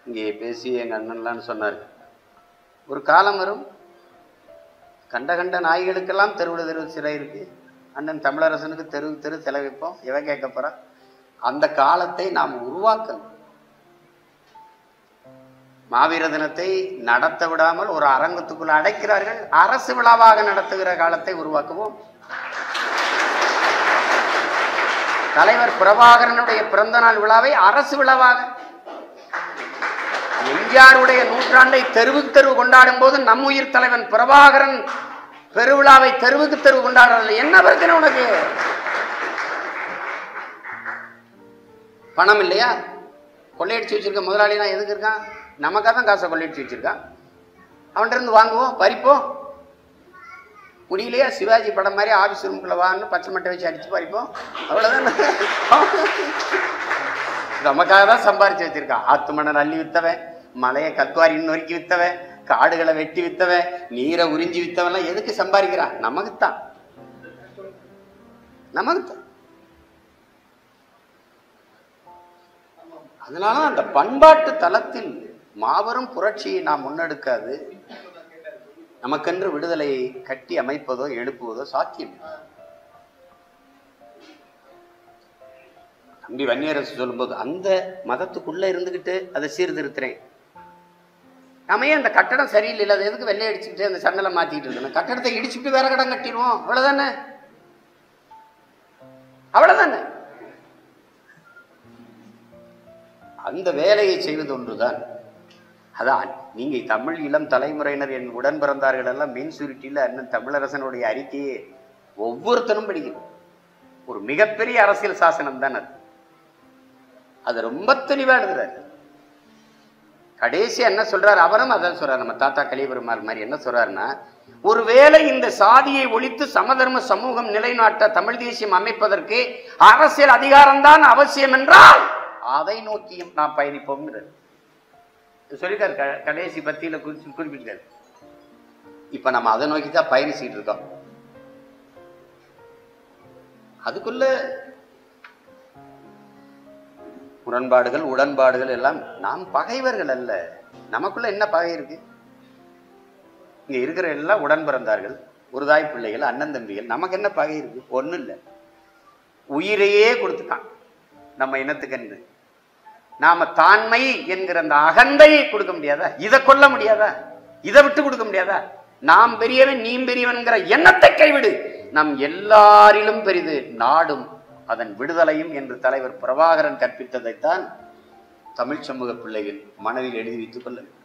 இங்கே பேசி எங்கள் அண்ணன்லான்னு சொன்னார் ஒரு காலம் வரும் கண்ட கண்ட நாய்களுக்கெல்லாம் தெருவில் தெரு சிலை இருக்கு அண்ணன் தமிழரசனுக்கு தெரு தெரு சிலை வைப்போம் எவன் கேட்க போறா அந்த காலத்தை நாம் உருவாக்கணும் மாவீர தினத்தை நடத்த விடாமல் ஒரு அரங்கத்துக்குள் அடைக்கிறார்கள் அரசு விழாவாக நடத்துகிற காலத்தை உருவாக்குவோம் தலைவர் பிரபாகரனுடைய பிறந்த நாள் விழாவை அரசு விழாவாக எம்ஜிஆருடைய நூற்றாண்டை தெருவுக்கு தெருவு கொண்டாடும் போது நம் உயிர் தலைவன் பிரபாகரன் பெருவிழாவை தெருவுக்கு தெருவு கொண்டாடுறது என்ன பிரச்சனை உனக்கு பணம் இல்லையா கொள்ளையடிச்சு வச்சிருக்க முதலாளினா எதுக்கு இருக்கான் நமக்காக தான் காசை கொள்ளையடிச்சு வச்சிருக்கான் அவன்கிட்ட இருந்து வாங்குவோம் பறிப்போம் முடியலையா சிவாஜி படம் மாதிரி ஆபீஸ் ரூம்குள்ள வான்னு பச்சை மட்டை வச்சு அடிச்சு பறிப்போம் அவ்வளவுதான் நமக்காக தான் சம்பாரிச்சு வச்சிருக்கான் ஆத்து மணல் அள்ளி வித்தவன் மலையை கத்துவாரி நொறுக்கி வித்தவன் காடுகளை வெட்டி வித்தவன் நீரை உறிஞ்சி வித்தவன்லாம் எதுக்கு சம்பாதிக்கிறான் நமக்குத்தான் நமக்குத்தான் அதனால அந்த பண்பாட்டு தளத்தில் மாபெரும் புரட்சியை நாம் முன்னெடுக்காது நமக்கென்று விடுதலையை கட்டி அமைப்பதோ எழுப்புவதோ சாத்தியம் இல்லை. தம்பி வன்னியரசு சொல்லும்போது அந்த மதத்துக்குள்ள இருந்துகிட்டு அதை சீர்திருத்துறேன் நாம ஏன் அந்த கட்டடம் சரியில்லை அதை எதுக்கு வெள்ளை அடிச்சுக்கிட்டு அந்த சன்னலை மாத்திட்டு இருக்கணும் கட்டடத்தை இடிச்சுட்டு வேற கடம் கட்டிடுவோம் அவ்வளவுதானே அவ்வளவுதானே அந்த வேலையை செய்வது ஒன்றுதான் அதான் நீங்க தமிழ் இளம் தலைமுறையினர் என் உடன் பிறந்தார்கள் எல்லாம் மீன் சுருட்டியில் அண்ணன் தமிழரசனுடைய அறிக்கையை ஒவ்வொருத்தரும் படிக்கணும் ஒரு மிகப்பெரிய அரசியல் சாசனம் தான் அது அது ரொம்ப தெளிவா எழுதுறாரு கடைசி என்ன சொல்றாரு அவரும் அதான் சொல்றாரு நம்ம தாத்தா கலிபெருமாள் மாதிரி என்ன சொல்றாருன்னா ஒருவேளை இந்த சாதியை ஒழித்து சமதர்ம சமூகம் நிலைநாட்ட தமிழ் தேசியம் அமைப்பதற்கு அரசியல் அதிகாரம்தான் அவசியம் என்றால் அதை நோக்கியும் நாம் பயணிப்போம்ங்கிறது சொல்லிட்டாரு க- கடைசி பத்தியில குறிச்சு குறிப்பிட்டாரு இப்ப நம்ம அதை நோக்கி தான் பயணிச்சுட்டு இருக்கோம் அதுக்குள்ள முரண்பாடுகள் உடன்பாடுகள் எல்லாம் நாம் பகைவர்கள் அல்ல நமக்குள்ள என்ன பகை இருக்கு இங்க இருக்கிற எல்லாம் உடன் பிறந்தார்கள் ஒரு தாய் பிள்ளைகள் அண்ணன் தம்பிகள் நமக்கு என்ன பகை இருக்கு ஒண்ணும் இல்லை உயிரையே கொடுத்துட்டான் நம்ம இனத்துக்கென்று நாம தாண்மை என்கிற அந்த அகந்தையை கொடுக்க முடியாதா இதை கொல்ல முடியாதா இதை விட்டு கொடுக்க முடியாதா நாம் பெரியவன் நீ பெரியவன்கிற எண்ணத்தை கைவிடு நம் எல்லாரிலும் பெரிது நாடும் அதன் விடுதலையும் என்று தலைவர் பிரபாகரன் கற்பித்ததைத்தான் தமிழ் சமூக பிள்ளைகள் மனதில் எழுதி வைத்துக் கொள்ள வேண்டும்